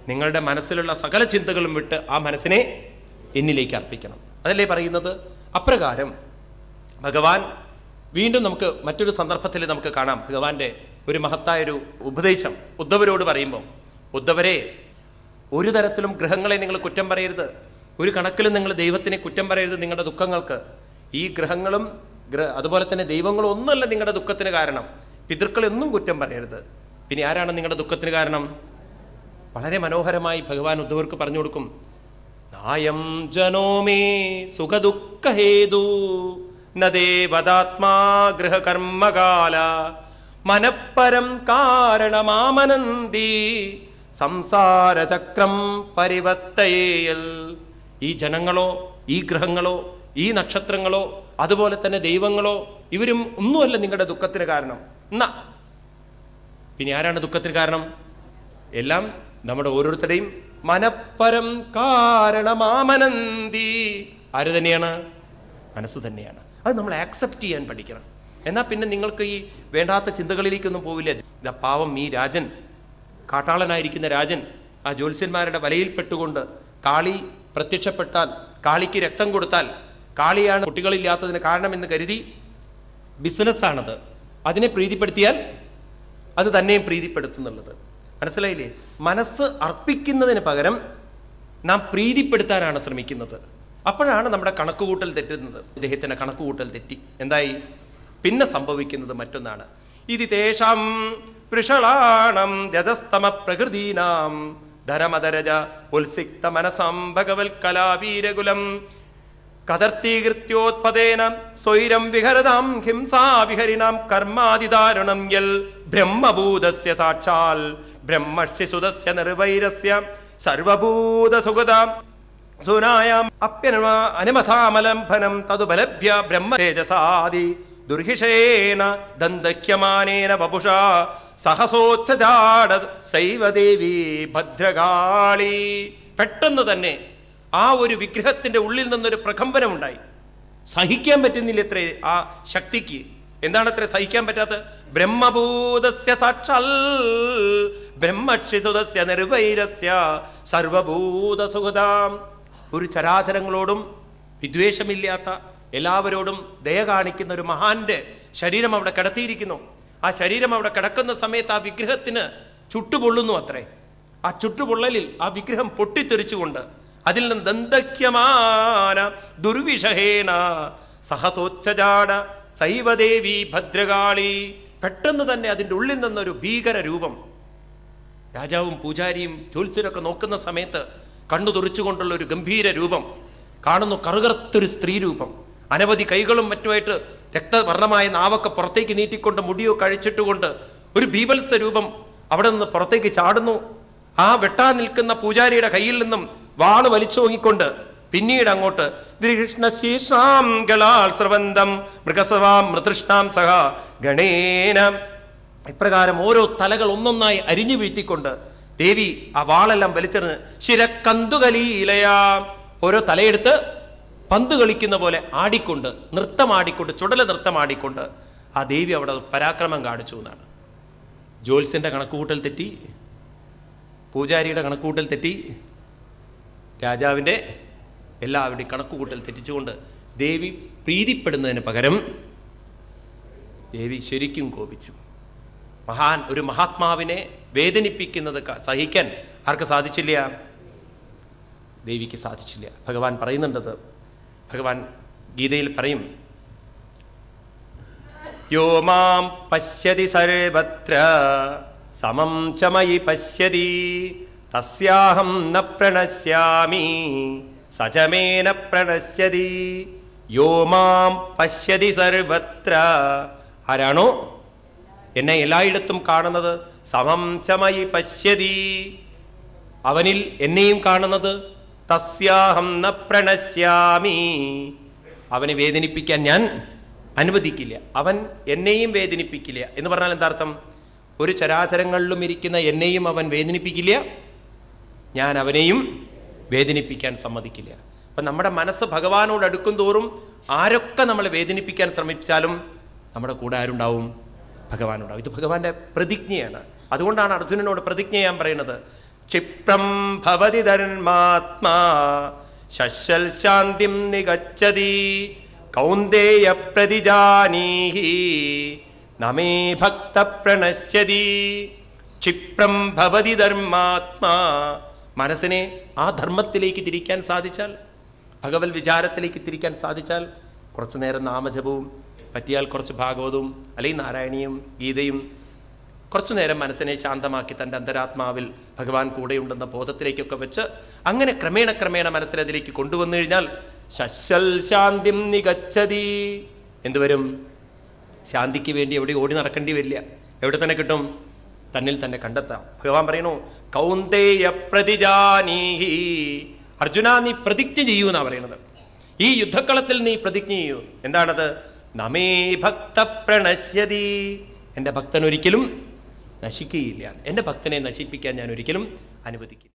നിങ്ങളുടെ മനസ്സിലുള്ള സകല ചിന്തകളും വിട്ട് ആ മനസ്സിനെ എന്നിലേക്ക് അർപ്പിക്കണം അതല്ലേ പറയുന്നത് അപ്രകാരം ഭഗവാൻ വീണ്ടും നമുക്ക് മറ്റൊരു സന്ദർഭത്തിൽ നമുക്ക് കാണാം ഭഗവാന്റെ ഒരു മഹത്തായൊരു ഉപദേശം ഉദ്ധവരോട് പറയുമ്പോൾ ഉദ്ധവരെ ഒരു തരത്തിലും ഗ്രഹങ്ങളെ നിങ്ങൾ കുറ്റം പറയരുത് ഒരു കണക്കിലും നിങ്ങൾ ദൈവത്തിനെ കുറ്റം പറയരുത് നിങ്ങളുടെ ദുഃഖങ്ങൾക്ക് ഈ ഗ്രഹങ്ങളും ഗ്രഹ അതുപോലെ തന്നെ ദൈവങ്ങളും ഒന്നുമല്ല നിങ്ങളുടെ ദുഃഖത്തിന് കാരണം പിതൃക്കളെയൊന്നും കുറ്റം പറയരുത് പിന്നെ ആരാണ് നിങ്ങളുടെ ദുഃഖത്തിന് കാരണം വളരെ മനോഹരമായി ഭഗവാൻ ഉദ്ധവർക്ക് പറഞ്ഞു കൊടുക്കും നായം ജനോമേ സുഖദുഃഖഹേതു നദേവതാത്മാ ഗൃഹകർമ്മകാല മനപ്പരം കാരണമാമനന്തി സംസാരചക്രം പരിവർത്തയേയൽ ഈ ജനങ്ങളോ ഈ ഗ്രഹങ്ങളോ ഈ നക്ഷത്രങ്ങളോ അതുപോലെ തന്നെ ദൈവങ്ങളോ ഇവരും ഒന്നുമല്ല നിങ്ങളുടെ ദുഃഖത്തിന് കാരണം എന്നാ പിന്നെ ആരാണ് ദുഃഖത്തിന് കാരണം എല്ലാം നമ്മുടെ ഓരോരുത്തരുടെയും മനപ്പരം കാരണമാമനന്തി ആര് തന്നെയാണ് മനസ്സ് തന്നെയാണ് അത് നമ്മൾ ആക്സെപ്റ്റ് ചെയ്യാൻ പഠിക്കണം എന്നാൽ പിന്നെ നിങ്ങൾക്ക് ഈ വേണ്ടാത്ത ചിന്തകളിലേക്കൊന്നും പോവില്ല ഇതാ പാവം ഈ രാജൻ കാട്ടാളനായിരിക്കുന്ന രാജൻ ആ ജ്യോത്സ്യന്മാരുടെ വലയിൽപ്പെട്ടുകൊണ്ട് കാളി പ്രത്യക്ഷപ്പെട്ടാൽ കാളിക്ക് രക്തം കൊടുത്താൽ കാളിയാണ് കുട്ടികളില്ലാത്തതിന് കാരണമെന്ന് കരുതി ബിസിനസ്സാണത് അതിനെ പ്രീതിപ്പെടുത്തിയാൽ അത് തന്നെയും പ്രീതിപ്പെടുത്തുന്നുള്ളത് മനസ്സിലായില്ലേ മനസ്സ് അർപ്പിക്കുന്നതിന് പകരം നാം പ്രീതിപ്പെടുത്താനാണ് ശ്രമിക്കുന്നത് അപ്പോഴാണ് നമ്മുടെ കണക്കുകൂട്ടൽ തെറ്റുന്നത് ഇദ്ദേഹത്തിന്റെ കണക്കുകൂട്ടൽ തെറ്റി എന്തായി പിന്നെ സംഭവിക്കുന്നത് മറ്റൊന്നാണ് ഇത് തേഷാം വൃഷളാണം രജസ്തമ പ്രകൃതീനാം ധരമതരജ ഉത്സിക്ത മനസാം ഭഗവൽ കലാവീരകുലം കതർത്തീകൃത്യോത്പദേന സ്വൈരം വിഹരതാം ഹിംസാ വിഹരിണാം കർമാതിദാരുണം യൽ ബ്രഹ്മഭൂതസ്യ സാക്ഷാൽ ബ്രഹ്മശ്യ സുതസ്യ നിർവൈരസ്യ സർവഭൂതസുഗതാം സുനായാം അപ്യനുമ അനുമഥാമലംഭനം തതുപലഭ്യ ബ്രഹ്മതേജസാദി ദുർഹിഷേണ ദന്തഹ്യമാനേന വപുഷാ സഹസോച്ഛാട സൈവദേവി ഭദ്രകാളി പെട്ടെന്ന് തന്നെ ആ ഒരു വിഗ്രഹത്തിന്റെ ഉള്ളിൽ നിന്നൊരു പ്രകമ്പനമുണ്ടായി സഹിക്കാൻ പറ്റുന്നില്ല എത്രേ ആ ശക്തിക്ക് എന്താണ് അത്ര സഹിക്കാൻ പറ്റാത്ത ബ്രഹ്മഭൂതസ്യ സാക്ഷാൽ ബ്രഹ്മക്ഷിസുതസ്യ നിർവൈരസ്യ സർവഭൂതസുഹൃതാം ഒരു ചരാചരങ്ങളോടും വിദ്വേഷമില്ലാത്ത എല്ലാവരോടും ദയ കാണിക്കുന്ന ഒരു മഹാന്റെ ശരീരം അവിടെ കിടത്തിയിരിക്കുന്നു ആ ശരീരം അവിടെ കിടക്കുന്ന സമയത്ത് ആ വിഗ്രഹത്തിന് ചുട്ടുപൊള്ളുന്നു അത്രേ ആ ചുട്ടുപൊള്ളലിൽ ആ വിഗ്രഹം പൊട്ടിത്തെറിച്ചുകൊണ്ട് അതിൽ നിന്ന് ദന്തക്യമാന ദുർവിഷഹേന സഹസോച്ഛജാട സൈവദേവി ഭദ്രകാളി പെട്ടെന്ന് തന്നെ അതിൻ്റെ ഉള്ളിൽ നിന്നൊരു ഭീകര രൂപം രാജാവും പൂജാരിയും ജ്യോത്സ്യരൊക്കെ നോക്കുന്ന സമയത്ത് കണ്ണു തുറിച്ചുകൊണ്ടുള്ള ഒരു ഗംഭീര രൂപം കാണുന്നു കറുകറുത്തൊരു സ്ത്രീ രൂപം അനവധി കൈകളും മറ്റുമായിട്ട് രക്തവർണമായ നാവൊക്കെ പുറത്തേക്ക് നീട്ടിക്കൊണ്ട് മുടിയോ കഴിച്ചിട്ടുകൊണ്ട് ഒരു ബീഭത്സ രൂപം അവിടെ നിന്ന് പുറത്തേക്ക് ചാടുന്നു ആ വെട്ടാൻ നിൽക്കുന്ന പൂജാരിയുടെ കയ്യിൽ നിന്നും വാള് വലിച്ചോങ്ങിക്കൊണ്ട് പിന്നീട് അങ്ങോട്ട് കൃഷ്ണശീഷാം ഗളാൽ സ്രവന്തം മൃഗസവാം മൃതൃഷ്ണാം സഹ ഗണേന ഇപ്രകാരം ഓരോ തലകൾ ഒന്നൊന്നായി അരിഞ്ഞു വീഴ്ത്തിക്കൊണ്ട് ദേവി ആ വാളെല്ലാം വലിച്ചെറിഞ്ഞ് ശിരക്കന്തുകലീലയാ ഓരോ തലയെടുത്ത് പന്ത് കളിക്കുന്ന പോലെ ആടിക്കൊണ്ട് നൃത്തമാടിക്കൊണ്ട് ചുടല നൃത്തമാടിക്കൊണ്ട് ആ ദേവി അവിടെ പരാക്രമം കാണിച്ചു എന്നാണ് ജ്യോത്സ്യന്റെ കണക്കുകൂട്ടൽ തെറ്റി പൂജാരിയുടെ കണക്കുകൂട്ടൽ തെറ്റി രാജാവിൻ്റെ എല്ലാവരുടെയും കണക്കുകൂട്ടൽ തെറ്റിച്ചുകൊണ്ട് ദേവി പ്രീതിപ്പെടുന്നതിന് പകരം ദേവി ശരിക്കും കോപിച്ചു മഹാൻ ഒരു മഹാത്മാവിനെ വേദനിപ്പിക്കുന്നത് ക- സഹിക്കാൻ ആർക്ക് സാധിച്ചില്ല ദേവിക്ക് സാധിച്ചില്ല ഭഗവാൻ പറയുന്നുണ്ടത് ഭഗവാൻ ഗീതയിൽ പറയും യോ മാം പശ്യതി സർവത്ര സമം ച മയി പശ്യതി തസ്യാഹം ന പ്രണശ്യാമി സചമേന പ്രണശ്യതി യോ മാം പശ്യതി സർവത്ര ആരാണോ എന്നെ എല്ലായിടത്തും കാണുന്നത് സമം ചമയി പശ്യതി അവനിൽ എന്നെയും കാണുന്നത് തസ്യാഹം ന പ്രണശ്യാമി അവനെ വേദനിപ്പിക്കാൻ ഞാൻ അനുവദിക്കില്ല അവൻ എന്നെയും വേദനിപ്പിക്കില്ല എന്ന് പറഞ്ഞാൽ എന്താ അർത്ഥം ഒരു ചരാചരങ്ങളിലും ഇരിക്കുന്ന എന്നെയും അവൻ വേദനിപ്പിക്കില്ല ഞാൻ അവനെയും വേദനിപ്പിക്കാൻ സമ്മതിക്കില്ല അപ്പൊ നമ്മുടെ മനസ്സ് ഭഗവാനോട് അടുക്കും തോറും ആരൊക്കെ നമ്മളെ വേദനിപ്പിക്കാൻ ശ്രമിച്ചാലും നമ്മുടെ കൂടെ ആരുണ്ടാവും ഭഗവാനുണ്ടാവും ഇത് ഭഗവാന്റെ പ്രതിജ്ഞയാണ് അതുകൊണ്ടാണ് അർജുനനോട് പ്രതിജ്ഞ ചെയ്യാൻ പറയുന്നത് ക്ഷിപ്രം ഭവതി ധർമാത്മാ ശശ്വൽ ശാന്തിം നിഗച്ഛതി കൗന്ദേയ പ്രതിജാനീഹി നമേ ഭക്ത പ്രണശ്യതി ക്ഷിപ്രം ഭവതി ധർമാത്മാ മനസ്സിനെ ആ ധർമ്മത്തിലേക്ക് തിരിക്കാൻ സാധിച്ചാൽ ഭഗവത് വിചാരത്തിലേക്ക് തിരിക്കാൻ സാധിച്ചാൽ കുറച്ചു നേരം നാമജപവും പറ്റിയാൽ കുറച്ച് ഭാഗവതവും അല്ലെങ്കിൽ നാരായണീയും ഗീതയും കുറച്ചു നേരം മനസ്സിനെ ശാന്തമാക്കി തൻ്റെ അന്തരാത്മാവിൽ ഭഗവാൻ കൂടെയുണ്ടെന്ന ബോധത്തിലേക്കൊക്കെ വെച്ച് അങ്ങനെ ക്രമേണ ക്രമേണ മനസ്സിലതിലേക്ക് കൊണ്ടുവന്നു കഴിഞ്ഞാൽ ശശ്വൽ ശാന്തിം നികച്ചതി എന്തുവരും ശാന്തിക്ക് വേണ്ടി എവിടെ ഓടി നടക്കേണ്ടി വരില്ല എവിടെ തന്നെ കിട്ടും തന്നിൽ തന്നെ കണ്ടെത്താം ഭഗവാൻ പറയണു കൗന്ദേയ പ്രതിജാനീഹി അർജുന നീ പ്രതിജ്ഞ ചെയ്യൂ എന്നാ പറയണത് ഈ യുദ്ധക്കളത്തിൽ നീ പ്രതിജ്ഞ ചെയ്യൂ എന്താണത് നമേ ഭക്ത പ്രണശ്യതി എൻ്റെ ഭക്തൻ ഒരിക്കലും നശിക്കുകയില്ല എൻ്റെ ഭക്തനെ നശിപ്പിക്കാൻ ഞാൻ ഒരിക്കലും അനുവദിക്കില്ല